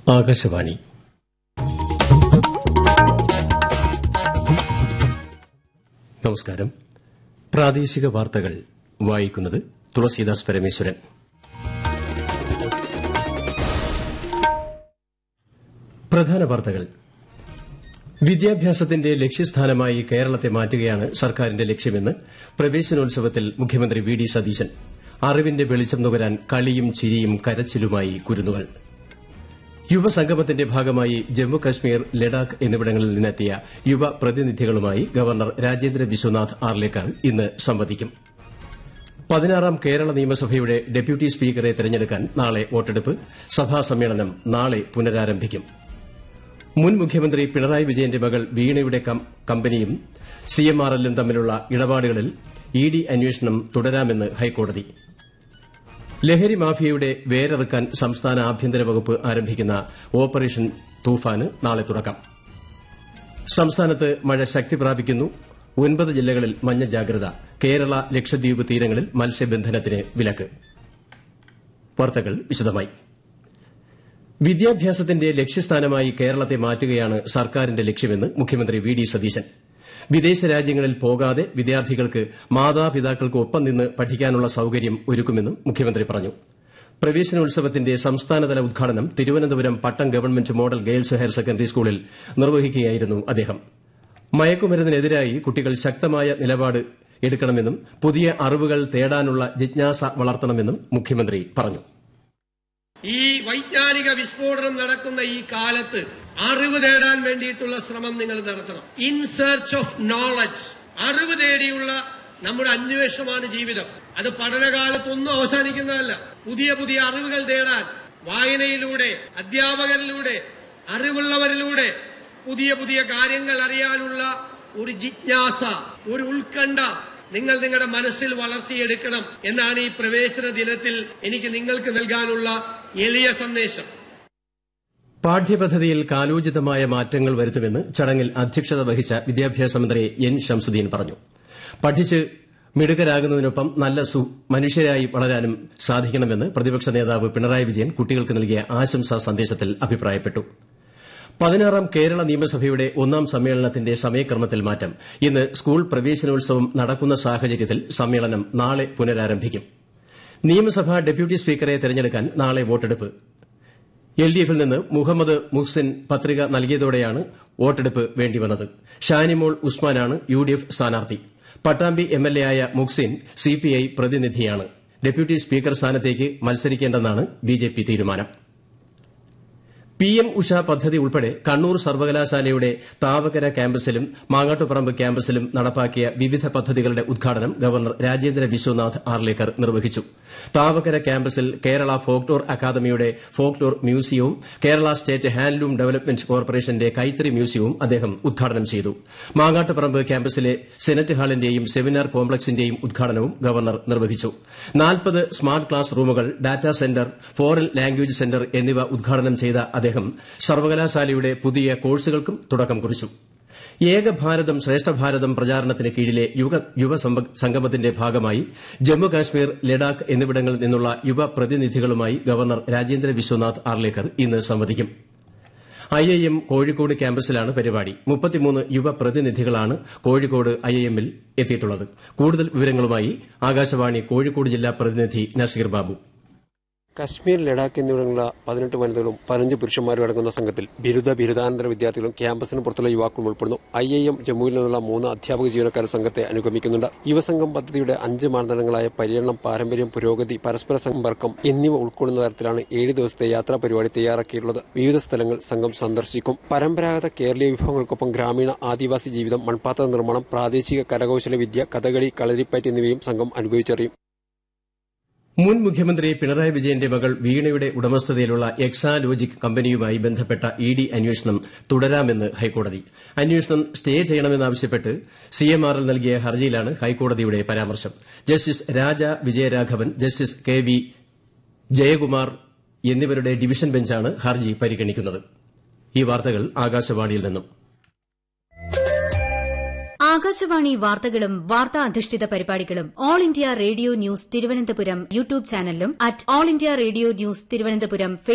ആകാശവാണി നമസ്കാരം പ്രാദേശിക വാർത്തകൾ വായിക്കുന്നത് തുളസീദാസ് പരമേശ്വരൻ പ്രധാന വാർത്തകൾ വിദ്യാഭ്യാസത്തിന്റെ ലക്ഷ്യസ്ഥാനമായി കേരളത്തെ മാറ്റുകയാണ് സർക്കാരിന്റെ ലക്ഷ്യമെന്ന് പ്രവേശനോത്സവത്തിൽ മുഖ്യമന്ത്രി വി ഡി സതീശൻ അറിവിന്റെ വെളിച്ചം നുകരാൻ കളിയും ചിരിയും കരച്ചിലുമായി കുരുന്നുകൾ യുവസംഗമത്തിന്റെ ഭാഗമായി ജമ്മു കശ്മീർ ലഡാക്ക് എന്നിവിടങ്ങളിൽ നിന്നെത്തിയ യുവ പ്രതിനിധികളുമായി ഗവർണർ രാജേന്ദ്ര വിശ്വനാഥ് ആർലേക്കർ ഇന്ന് സംവദിക്കും പതിനാറാം കേരള നിയമസഭയുടെ ഡെപ്യൂട്ടി സ്പീക്കറെ തെരഞ്ഞെടുക്കാൻ നാളെ വോട്ടെടുപ്പ് സഭാ സമ്മേളനം നാളെ പുനരാരംഭിക്കും മുൻ മുഖ്യമന്ത്രി പിണറായി വിജയന്റെ മകൾ വീണയുടെ കമ്പനിയും സിഎംആർഎല്ലും തമ്മിലുള്ള ഇടപാടുകളിൽ ഇ ഡി അന്വേഷണം തുടരാമെന്ന് ഹൈക്കോടതി ലഹരി മാഫിയയുടെ വേരറുക്കാൻ സംസ്ഥാന ആഭ്യന്തര വകുപ്പ് ആരംഭിക്കുന്ന ഓപ്പറേഷൻ തൂഫാന് നാളെ തുടക്കം സംസ്ഥാനത്ത് മഴ ശക്തി പ്രാപിക്കുന്നു ഒൻപത് ജില്ലകളിൽ മഞ്ഞ ജാഗ്രത കേരള ലക്ഷദ്വീപ് തീരങ്ങളിൽ മത്സ്യബന്ധനത്തിന് വിലക്ക് വാർത്തകൾ വിശദമായി വിദ്യാഭ്യാസത്തിന്റെ ലക്ഷ്യസ്ഥാനമായി കേരളത്തെ മാറ്റുകയാണ് സർക്കാരിന്റെ ലക്ഷ്യമെന്ന് മുഖ്യമന്ത്രി വി ഡി സതീശൻ വിദേശ രാജ്യങ്ങളിൽ പോകാതെ വിദ്യാർത്ഥികൾക്ക് മാതാപിതാക്കൾക്ക് ഒപ്പം നിന്ന് പഠിക്കാനുള്ള സൌകര്യം ഒരുക്കുമെന്നും മുഖ്യമന്ത്രി പറഞ്ഞു പ്രവേശനോത്സവത്തിന്റെ സംസ്ഥാനതല ഉദ്ഘാടനം Thiruvananthapuram Pattom government model girls higher secondary സ്കൂളിൽ നിർവഹിക്കുകയായിരുന്നു അദ്ദേഹം മയക്കുമരുന്നിനെതിരായി കുട്ടികൾ ശക്തമായ നിലപാട് എടുക്കണമെന്നും പുതിയ അറിവുകൾ തേടാനുള്ള ജിജ്ഞാസ വളർത്തണമെന്നും മുഖ്യമന്ത്രി പറഞ്ഞു ഈ വൈജ്ഞാനിക വിസ്ഫോടനം നടക്കുന്ന ഈ കാലത്ത് അറിവ് തേടാൻ വേണ്ടിയിട്ടുള്ള ശ്രമം നിങ്ങൾ നടത്തണം ഇൻ സെർച്ച് ഓഫ് നോളജ് അറിവ് തേടിയുള്ള നമ്മുടെ അന്വേഷണമാണ് ജീവിതം അത് പഠനകാലത്തൊന്നും അവസാനിക്കുന്നതല്ല പുതിയ പുതിയ അറിവുകൾ തേടാൻ വായനയിലൂടെ അധ്യാപകരിലൂടെ അറിവുള്ളവരിലൂടെ പുതിയ പുതിയ കാര്യങ്ങൾ അറിയാനുള്ള ഒരു ജിജ്ഞാസ ഒരു ഉത്കണ്ഠ നിങ്ങൾ നിങ്ങളുടെ മനസ്സിൽ വളർത്തിയെടുക്കണം എന്നാണ് ഈ പ്രവേശന ദിനത്തിൽ എനിക്ക് നിങ്ങൾക്ക് നൽകാനുള്ള എളിയ സന്ദേശം പാഠ്യപദ്ധതിയിൽ കാലോചിതമായ മാറ്റങ്ങൾ വരുത്തുമെന്ന് ചടങ്ങിൽ അധ്യക്ഷത വഹിച്ച വിദ്യാഭ്യാസ മന്ത്രി എൻ ഷംസുദ്ദീൻ പറഞ്ഞു പഠിച്ച് മിടുക്കരാകുന്നതിനൊപ്പം നല്ല മനുഷ്യരായി വളരാനും സാധിക്കണമെന്ന് പ്രതിപക്ഷ നേതാവ് പിണറായി വിജയൻ കുട്ടികൾക്ക് നൽകിയ ആശംസാ സന്ദേശത്തിൽ അഭിപ്രായപ്പെട്ടു പതിനാറാം കേരള നിയമസഭയുടെ ഒന്നാം സമ്മേളനത്തിന്റെ സമയക്രമത്തിൽ മാറ്റം ഇന്ന് സ്കൂൾ പ്രവേശനോത്സവം നടക്കുന്ന സാഹചര്യത്തിൽ സമ്മേളനം നാളെ പുനരാരംഭിക്കും നിയമസഭാ ഡെപ്യൂട്ടി സ്പീക്കറെ തെരഞ്ഞെടുക്കാൻ നാളെ വോട്ടെടുപ്പ് എൽ ഡി എഫിൽ നിന്ന് മുഹമ്മദ് മുഹ്സിൻ പത്രിക നൽകിയതോടെയാണ് വോട്ടെടുപ്പ് വേണ്ടിവന്നത് ഷാനിമോൾ ഉസ്മാനാണ് യു ഡി എഫ് സ്ഥാനാർത്ഥി പട്ടാമ്പി എം എൽ എ ആയ മുഹ്സിൻ സിപിഐ പ്രതിനിധിയാണ് ഡെപ്യൂട്ടി സ്പീക്കർ സ്ഥാനത്തേക്ക് മത്സരിക്കേണ്ടെന്നാണ് ബിജെപി തീരുമാനം പിഎം ഉഷ പദ്ധതി ഉൾപ്പെടെ കണ്ണൂർ സർവകലാശാലയുടെ താവക്കര ക്യാമ്പസിലും മാങ്ങാട്ടുപറമ്പ് ക്യാമ്പസിലും നടപ്പാക്കിയ വിവിധ പദ്ധതികളുടെ ഉദ്ഘാടനം ഗവർണർ രാജേന്ദ്ര വിശ്വനാഥ് ആർലേക്കർ നിർവഹിച്ചു താവക്കര ക്യാമ്പസിൽ കേരള ഫോക്ലോർ അക്കാദമിയുടെ ഫോക്ലോർ മ്യൂസിയവും കേരള സ്റ്റേറ്റ് ഹാൻഡ്ലൂം ഡെവലപ്മെന്റ് കോർപ്പറേഷന്റെ കൈത്തറി മ്യൂസിയവും അദ്ദേഹം ഉദ്ഘാടനം ചെയ്തു മാങ്ങാട്ടുപറമ്പ് ക്യാമ്പസിലെ സെനറ്റ് ഹാളിന്റെയും സെമിനാർ കോംപ്ലക്സിന്റെയും ഉദ്ഘാടനവും ഗവർണർ നിർവഹിച്ചു നാൽപ്പത് സ്മാർട്ട് ക്ലാസ് റൂമുകൾ data centre foreign language centre എന്നിവ ഉദ്ഘാടനം ചെയ്ത അദ്ദേഹം സർവകലാശാലയുടെ പുതിയ കോഴ്സുകൾക്കും തുടക്കം കുറിച്ചു ഏക ഭാരതം ശ്രേഷ്ഠ ഭാരതം പ്രചാരണത്തിന് കീഴിലെ യുവ സംഗമത്തിന്റെ ഭാഗമായി ജമ്മു കാശ്മീർ ലഡാക്ക് എന്നിവിടങ്ങളിൽ നിന്നുള്ള യുവ പ്രതിനിധികളുമായി ഗവർണർ രാജേന്ദ്ര വിശ്വനാഥ് ആർലേക്കർ ഇന്ന് സംവദിക്കും ഐഐഎം കോഴിക്കോട് ക്യാമ്പസിലാണ് പരിപാടി മുപ്പത്തിമൂന്ന് യുവ പ്രതിനിധികളാണ് കോഴിക്കോട് ഐഐഎമ്മിൽ എത്തിയിട്ടുള്ളത് കൂടുതൽ വിവരങ്ങളുമായി ആകാശവാണി കോഴിക്കോട് ജില്ലാ പ്രതിനിധി നസീർ ബാബു കശ്മീർ ലഡാക്ക് എന്നിവിടങ്ങളിലുള്ള പതിനെട്ട് വനിതകളും പതിനഞ്ച് പുരുഷന്മാരും അടങ്ങുന്ന സംഘത്തിൽ ബിരുദ ബിരുദാനന്തര വിദ്യാർത്ഥികളും ക്യാമ്പസിന് പുറത്തുള്ള യുവാക്കളും ഉൾപ്പെടുന്നു ഐ ഐ എം ജമ്മുവിൽ നിന്നുള്ള മൂന്ന് അധ്യാപക ജീവനക്കാർ സംഘത്തെ അനുഗമിക്കുന്നുണ്ട് യുവസംഘം പദ്ധതിയുടെ അഞ്ച് മാനദണ്ഡങ്ങളായ പര്യടനം പാരമ്പര്യം പുരോഗതി പരസ്പര സമ്പർക്കം എന്നിവ ഉൾക്കൊള്ളുന്ന തരത്തിലാണ് ഏഴ് ദിവസത്തെ യാത്രാ പരിപാടി തയ്യാറാക്കിയിട്ടുള്ളത് വിവിധ സ്ഥലങ്ങൾ സംഘം സന്ദർശിക്കും പരമ്പരാഗത കേരളീയ വിഭവങ്ങൾക്കൊപ്പം ഗ്രാമീണ ആദിവാസി ജീവിതം മൺപാത്ര നിർമ്മാണം പ്രാദേശിക കരകൌശല വിദ്യ കഥകളി കളരിപ്പയറ്റ് എന്നിവയും സംഘം അനുഭവിച്ചറിയും മുൻ മുഖ്യമന്ത്രി പിണറായി വിജയന്റെ മകൾ വീണയുടെ ഉടമസ്ഥതയിലുള്ള എക്സാലോജിക് കമ്പനിയുമായി ബന്ധപ്പെട്ട ഇ ഡി അന്വേഷണം തുടരാമെന്ന് ഹൈക്കോടതി അന്വേഷണം സ്റ്റേ ചെയ്യണമെന്നാവശ്യപ്പെട്ട് സിഎംആർഎൽ നൽകിയ ഹർജിയിലാണ് ഹൈക്കോടതിയുടെ പരാമർശം justice Raja Vijayaraghavan justice K V Jayakumar എന്നിവരുടെ ഡിവിഷൻ ബെഞ്ചാണ് ഹർജി പരിഗണിക്കുന്നത് ഈ വാർത്തകൾ ആകാശവാണിയിൽ നിന്നും ആകാശവാണി വാർത്തകളും വാർത്താ അധിഷ്ഠിത പരിപാടികളും all India radio news Thiruvananthapuram YouTube ചാനലിലും at all India radio news Thiruvananthapuram